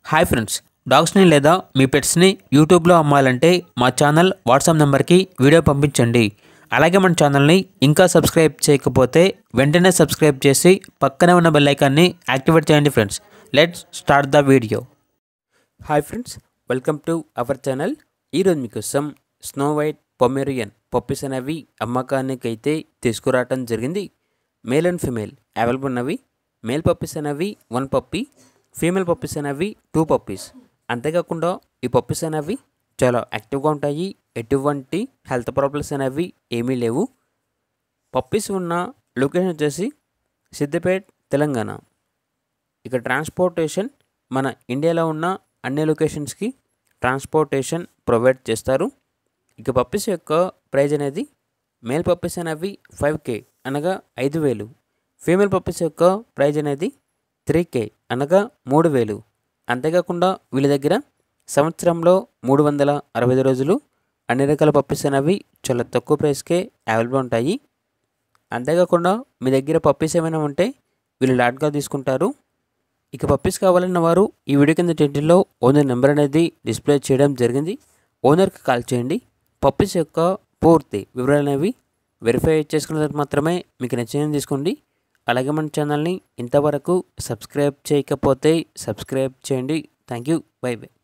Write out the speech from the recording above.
hi friends డాగ్స్ని లేదా మీ పెట్స్ని యూట్యూబ్లో అమ్మాలంటే మా ఛానల్ వాట్సాప్ నెంబర్కి వీడియో పంపించండి అలాగే మన ఛానల్ని ఇంకా సబ్స్క్రైబ్ చేయకపోతే వెంటనే సబ్స్క్రైబ్ చేసి పక్కనే ఉన్న బెల్ ఐకాన్ని యాక్టివేట్ చేయండి friends let's start the video hi friends welcome to our channel ఈరోజు మీకోసం స్నో వైట్ పొమెరియన్ పప్పీస్ అనేవి అమ్మకానికి అయితే తీసుకురావటం జరిగింది మేల్ అండ్ ఫీమేల్ అవైలబుల్ ఉన్నవి మేల్ పప్పీస్ అనేవి వన్ పప్పీ ఫీమేల్ పప్పీస్ అనేవి టూ పప్పీస్ అంతేకాకుండా ఈ పప్పీస్ అనేవి చాలా యాక్టివ్గా ఉంటాయి ఎటువంటి హెల్త్ ప్రాబ్లమ్స్ అనేవి ఏమీ లేవు పప్పీస్ ఉన్న లొకేషన్ వచ్చేసి సిద్దిపేట్ తెలంగాణ ఇక ట్రాన్స్పోర్టేషన్ మన ఇండియాలో ఉన్న అన్ని లొకేషన్స్కి ట్రాన్స్పోర్టేషన్ ప్రొవైడ్ చేస్తారు ఇక పప్పీస్ యొక్క ప్రైజ్ అనేది మేల్ పప్పీస్ అనేవి ఫైవ్ కే అనగా ఐదు వేలు ఫీమేల్ పప్పీస్ యొక్క ప్రైజ్ అనేది త్రీ కే అనగా మూడు వేలు అంతేకాకుండా వీళ్ళ దగ్గర సంవత్సరంలో మూడు వందల అరవై ఐదు రోజులు అన్ని రకాల పప్పీస్ అనేవి చాలా తక్కువ ప్రైస్కే అవైలబుల్ ఉంటాయి అంతేకాకుండా మీ దగ్గర పప్పీస్ ఏమైనా ఉంటే వీళ్ళు లాట్గా తీసుకుంటారు ఇక పప్పీస్ కావాలన్న వారు ఈ వీడియో కింద టైటిల్లో ఓనర్ నెంబర్ అనేది డిస్ప్లే చేయడం జరిగింది ఓనర్కి కాల్ చేయండి పప్పీస్ యొక్క పూర్తి వివరాలు అనేవి వెరిఫై చేసుకున్న తర్వాత మాత్రమే మీకు నచ్చింది తీసుకోండి అలాగే మన ఛానల్ని ఇంతవరకు సబ్స్క్రైబ్ చేయకపోతే సబ్స్క్రైబ్ చేయండి థ్యాంక్ యూ బై బై